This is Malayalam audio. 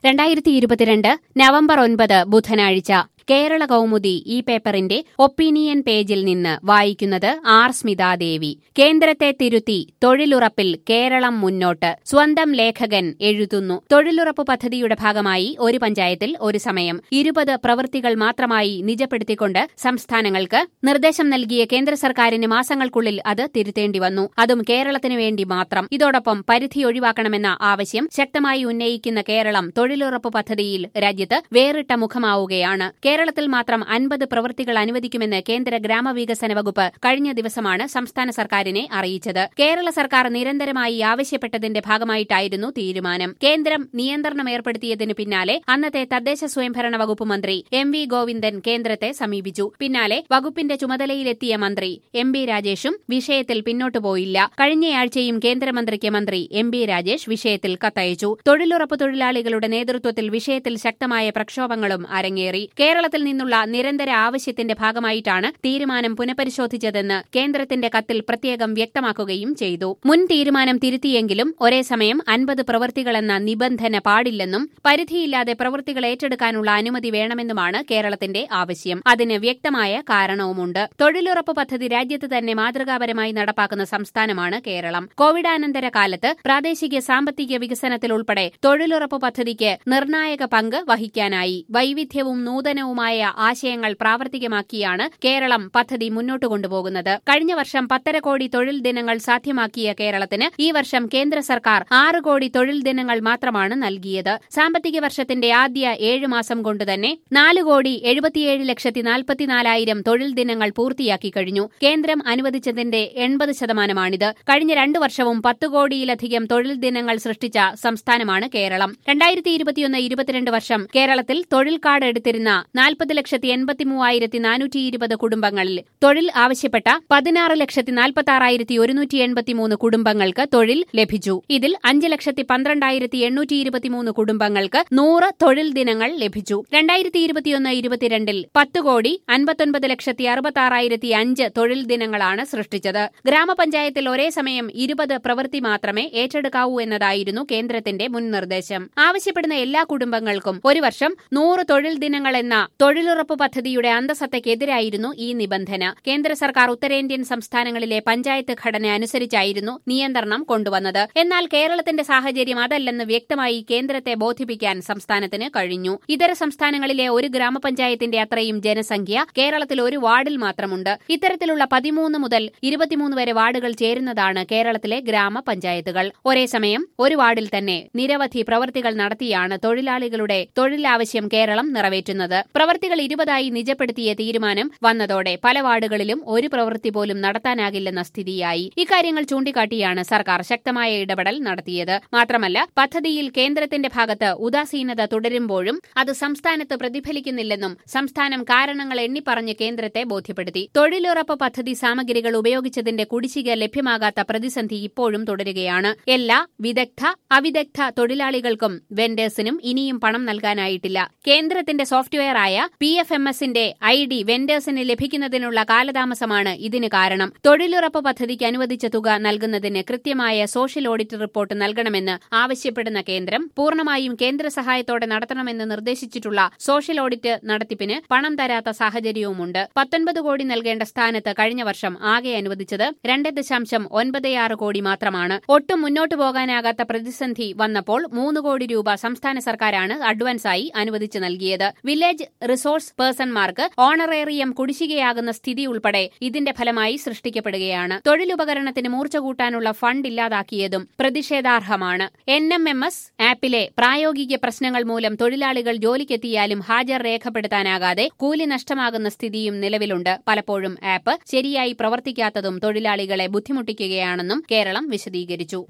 രണ്ടായിരത്തി ഇരുപത്തിരണ്ട് നവംബർ ഒൻപത് ബുധനാഴ്ച കേരള കൗമുദി ഈ പേപ്പറിന്റെ ഒപ്പീനിയൻ പേജിൽ നിന്ന് വായിക്കുന്നത് ആർ സ്മിതാദേവി കേന്ദ്രത്തെ തിരുത്തി തൊഴിലുറപ്പിൽ കേരളം മുന്നോട്ട് സ്വന്തം ലേഖകൻ എഴുതുന്നു തൊഴിലുറപ്പ് പദ്ധതിയുടെ ഭാഗമായി ഒരു പഞ്ചായത്തിൽ ഒരു സമയം ഇരുപത് പ്രവൃത്തികൾ മാത്രമായി നിജപ്പെടുത്തിക്കൊണ്ട് സംസ്ഥാനങ്ങൾക്ക് നിർദ്ദേശം നൽകിയ കേന്ദ്ര സർക്കാരിന് മാസങ്ങൾക്കുള്ളിൽ അത് തിരുത്തേണ്ടി വന്നു അതും കേരളത്തിനു വേണ്ടി മാത്രം ഇതോടൊപ്പം പരിധി ഒഴിവാക്കണമെന്ന ആവശ്യം ശക്തമായി ഉന്നയിക്കുന്ന കേരളം തൊഴിലുറപ്പ് പദ്ധതിയിൽ രാജ്യത്ത് വേറിട്ട മുഖമാവുകയാണ് കേരളത്തിൽ മാത്രം അൻപത് പ്രവൃത്തികൾ അനുവദിക്കുമെന്ന് കേന്ദ്ര ഗ്രാമവികസന വകുപ്പ് കഴിഞ്ഞ ദിവസമാണ് സംസ്ഥാന സർക്കാരിനെ അറിയിച്ചത് കേരള സർക്കാർ നിരന്തരമായി ആവശ്യപ്പെട്ടതിന്റെ ഭാഗമായിട്ടായിരുന്നു തീരുമാനം കേന്ദ്രം നിയന്ത്രണം ഏർപ്പെടുത്തിയതിനു പിന്നാലെ അന്നത്തെ തദ്ദേശ സ്വയംഭരണ വകുപ്പ് മന്ത്രി എം വി ഗോവിന്ദൻ കേന്ദ്രത്തെ സമീപിച്ചു പിന്നാലെ വകുപ്പിന്റെ ചുമതലയിലെത്തിയ മന്ത്രി എം ബി രാജേഷും വിഷയത്തിൽ പിന്നോട്ടു പോയില്ല കഴിഞ്ഞയാഴ്ചയും കേന്ദ്രമന്ത്രിക്ക് മന്ത്രി എം ബി രാജേഷ് വിഷയത്തിൽ കത്തയച്ചു തൊഴിലുറപ്പ് തൊഴിലാളികളുടെ നേതൃത്വത്തിൽ വിഷയത്തിൽ ശക്തമായ പ്രക്ഷോഭങ്ങളും അരങ്ങേറി കേരളത്തിൽ നിന്നുള്ള നിരന്തര ആവശ്യത്തിന്റെ ഭാഗമായിട്ടാണ് തീരുമാനം പുനഃപരിശോധിച്ചതെന്ന് കേന്ദ്രത്തിന്റെ കത്തിൽ പ്രത്യേകം വ്യക്തമാക്കുകയും ചെയ്തു മുൻ തീരുമാനം തിരുത്തിയെങ്കിലും ഒരേ സമയം അൻപത് പ്രവൃത്തികളെന്ന നിബന്ധന പാടില്ലെന്നും പരിധിയില്ലാതെ പ്രവൃത്തികൾ ഏറ്റെടുക്കാനുള്ള അനുമതി വേണമെന്നുമാണ് കേരളത്തിന്റെ ആവശ്യം അതിന് വ്യക്തമായ കാരണവുമുണ്ട് തൊഴിലുറപ്പ് പദ്ധതി രാജ്യത്ത് തന്നെ മാതൃകാപരമായി നടപ്പാക്കുന്ന സംസ്ഥാനമാണ് കേരളം കോവിഡാനന്തര കാലത്ത് പ്രാദേശിക സാമ്പത്തിക വികസനത്തിലുൾപ്പെടെ തൊഴിലുറപ്പ് പദ്ധതിക്ക് നിർണായക പങ്ക് വഹിക്കാനായി വൈവിധ്യവും നൂതനവുമായ ആശയങ്ങൾ പ്രാവർത്തികമാക്കിയാണ് കേരളം പദ്ധതി മുന്നോട്ട് കൊണ്ടുപോകുന്നത് കഴിഞ്ഞ വർഷം പത്തര കോടി തൊഴിൽ ദിനങ്ങൾ സാധ്യമാക്കിയ കേരളത്തിന് ഈ വർഷം കേന്ദ്ര സർക്കാർ ആറ് കോടി തൊഴിൽ ദിനങ്ങൾ മാത്രമാണ് നൽകിയത് സാമ്പത്തിക വർഷത്തിന്റെ ആദ്യ ഏഴ് മാസം കൊണ്ടുതന്നെ നാല് കോടി എഴുപത്തിയേഴ് ലക്ഷത്തി നാൽപ്പത്തിനാലായിരം തൊഴിൽ ദിനങ്ങൾ പൂർത്തിയാക്കി കഴിഞ്ഞു കേന്ദ്രം അനുവദിച്ചതിന്റെ എൺപത് ശതമാനമാണിത് കഴിഞ്ഞ രണ്ടു വർഷവും പത്ത് കോടിയിലധികം തൊഴിൽ ദിനങ്ങൾ സൃഷ്ടിച്ച സംസ്ഥാനമാണ് കേരളം രണ്ടായിരത്തി ഇരുപത്തിയൊന്ന് ഇരുപത്തിരണ്ട് വർഷം കേരളത്തിൽ തൊഴിൽ കാർഡ് എടുത്തിരുന്ന നാൽപ്പത് ലക്ഷത്തി എൺപത്തി മൂവായിരത്തി നാനൂറ്റി ഇരുപത് കുടുംബങ്ങളിൽ തൊഴിൽ ആവശ്യപ്പെട്ട പതിനാറ് ലക്ഷത്തി നാൽപ്പത്തി ആറായിരത്തി ഒരുന്നൂറ്റി എൺപത്തിമൂന്ന് കുടുംബങ്ങൾക്ക് തൊഴിൽ ലഭിച്ചു ഇതിൽ അഞ്ച് ലക്ഷത്തി പന്ത്രണ്ടായിരത്തി എണ്ണൂറ്റി ഇരുപത്തിമൂന്ന് കുടുംബങ്ങൾക്ക് നൂറ് തൊഴിൽ ദിനങ്ങൾ ലഭിച്ചു രണ്ടായിരത്തി ഇരുപത്തിയൊന്ന് ഇരുപത്തിരണ്ടിൽ പത്ത് കോടി അൻപത്തൊൻപത് ലക്ഷത്തി അറുപത്തി ആറായിരത്തി അഞ്ച് തൊഴിൽ ദിനങ്ങളാണ് സൃഷ്ടിച്ചത് ഗ്രാമപഞ്ചായത്തിൽ ഒരേ സമയം ഇരുപത് പ്രവൃത്തി മാത്രമേ ഏറ്റെടുക്കാവൂ എന്നതായിരുന്നു കേന്ദ്രത്തിന്റെ മുൻ നിർദ്ദേശം ആവശ്യപ്പെടുന്ന എല്ലാ കുടുംബങ്ങൾക്കും ഒരു വർഷം നൂറ് തൊഴിൽ ദിനങ്ങൾ എന്ന തൊഴിലുറപ്പ് പദ്ധതിയുടെ അന്തസത്തയ്ക്കെതിരായിരുന്നു ഈ നിബന്ധന കേന്ദ്ര സർക്കാർ ഉത്തരേന്ത്യൻ സംസ്ഥാനങ്ങളിലെ പഞ്ചായത്ത് ഘടന അനുസരിച്ചായിരുന്നു നിയന്ത്രണം കൊണ്ടുവന്നത് എന്നാൽ കേരളത്തിന്റെ സാഹചര്യം അതല്ലെന്ന് വ്യക്തമായി കേന്ദ്രത്തെ ബോധിപ്പിക്കാൻ സംസ്ഥാനത്തിന് കഴിഞ്ഞു ഇതര സംസ്ഥാനങ്ങളിലെ ഒരു ഗ്രാമപഞ്ചായത്തിന്റെ അത്രയും ജനസംഖ്യ കേരളത്തിൽ ഒരു വാർഡിൽ മാത്രമുണ്ട് ഇത്തരത്തിലുള്ള പതിമൂന്ന് മുതൽ ഇരുപത്തിമൂന്ന് വരെ വാർഡുകൾ ചേരുന്നതാണ് കേരളത്തിലെ ഗ്രാമപഞ്ചായത്തുകൾ ഒരേ സമയം ഒരു വാർഡിൽ തന്നെ നിരവധി പ്രവൃത്തികൾ നടത്തിയാണ് തൊഴിലാളികളുടെ തൊഴിലാവശ്യം കേരളം നിറവേറ്റുന്നത് പ്രവൃത്തികൾ ഇരുപതായി നിജപ്പെടുത്തിയ തീരുമാനം വന്നതോടെ പല വാർഡുകളിലും ഒരു പ്രവൃത്തി പോലും നടത്താനാകില്ലെന്ന സ്ഥിതിയായി ഇക്കാര്യങ്ങൾ ചൂണ്ടിക്കാട്ടിയാണ് സർക്കാർ ശക്തമായ ഇടപെടൽ നടത്തിയത് മാത്രമല്ല പദ്ധതിയിൽ കേന്ദ്രത്തിന്റെ ഭാഗത്ത് ഉദാസീനത തുടരുമ്പോഴും അത് സംസ്ഥാനത്ത് പ്രതിഫലിക്കുന്നില്ലെന്നും സംസ്ഥാനം കാരണങ്ങൾ എണ്ണിപ്പറഞ്ഞ് കേന്ദ്രത്തെ ബോധ്യപ്പെടുത്തി തൊഴിലുറപ്പ് പദ്ധതി സാമഗ്രികൾ ഉപയോഗിച്ചതിന്റെ കുടിശ്ശിക ലഭ്യമാകാത്ത പ്രതിസന്ധി ഇപ്പോഴും തുടരുകയാണ് എല്ലാ വിദഗ്ധ അവിദഗ്ധ തൊഴിലാളികൾക്കും വെൻഡേഴ്സിനും ഇനിയും പണം നൽകാനായിട്ടില്ല കേന്ദ്രത്തിന്റെ സോഫ്റ്റ്വെയറായ പി എഫ് എം എസിന്റെ ഐ ഡി വെൻഡേഴ്സിന് ലഭിക്കുന്നതിനുള്ള കാലതാമസമാണ് ഇതിന് കാരണം തൊഴിലുറപ്പ് പദ്ധതിക്ക് അനുവദിച്ച തുക നൽകുന്നതിന് കൃത്യമായ സോഷ്യൽ ഓഡിറ്റ് റിപ്പോർട്ട് നൽകണമെന്ന് ആവശ്യപ്പെടുന്ന കേന്ദ്രം പൂർണ്ണമായും കേന്ദ്ര സഹായത്തോടെ നടത്തണമെന്ന് നിർദ്ദേശിച്ചിട്ടുള്ള സോഷ്യൽ ഓഡിറ്റ് നടത്തിപ്പിന് പണം തരാത്ത സാഹചര്യവുമുണ്ട് പത്തൊൻപത് കോടി നൽകേണ്ട സ്ഥാനത്ത് കഴിഞ്ഞ വർഷം ആകെ അനുവദിച്ചത് രണ്ട് ദശാംശം ഒൻപത് കോടി മാത്രമാണ് ഒട്ടും മുന്നോട്ടു പോകാനാകാത്ത പ്രതിസന്ധി വന്നപ്പോൾ മൂന്ന് കോടി രൂപ സംസ്ഥാന സർക്കാരാണ് അഡ്വാൻസായി അനുവദിച്ചു നൽകിയത് വില്ലേജ് റിസോഴ്സ് പേഴ്സൺമാർക്ക് ഓണറേറിയം കുടിശ്ശികയാകുന്ന സ്ഥിതി ഉൾപ്പെടെ ഇതിന്റെ ഫലമായി സൃഷ്ടിക്കപ്പെടുകയാണ് തൊഴിലുപകരണത്തിന് മൂർച്ച കൂട്ടാനുള്ള ഫണ്ട് ഇല്ലാതാക്കിയതും പ്രതിഷേധാർഹമാണ് എൻ എം എം എസ് ആപ്പിലെ പ്രായോഗിക പ്രശ്നങ്ങൾ മൂലം തൊഴിലാളികൾ ജോലിക്കെത്തിയാലും ഹാജർ രേഖപ്പെടുത്താനാകാതെ കൂലി നഷ്ടമാകുന്ന സ്ഥിതിയും നിലവിലുണ്ട് പലപ്പോഴും ആപ്പ് ശരിയായി പ്രവർത്തിക്കാത്തതും തൊഴിലാളികളെ ബുദ്ധിമുട്ടിക്കുകയാണെന്നും കേരളം വിശദീകരിച്ചു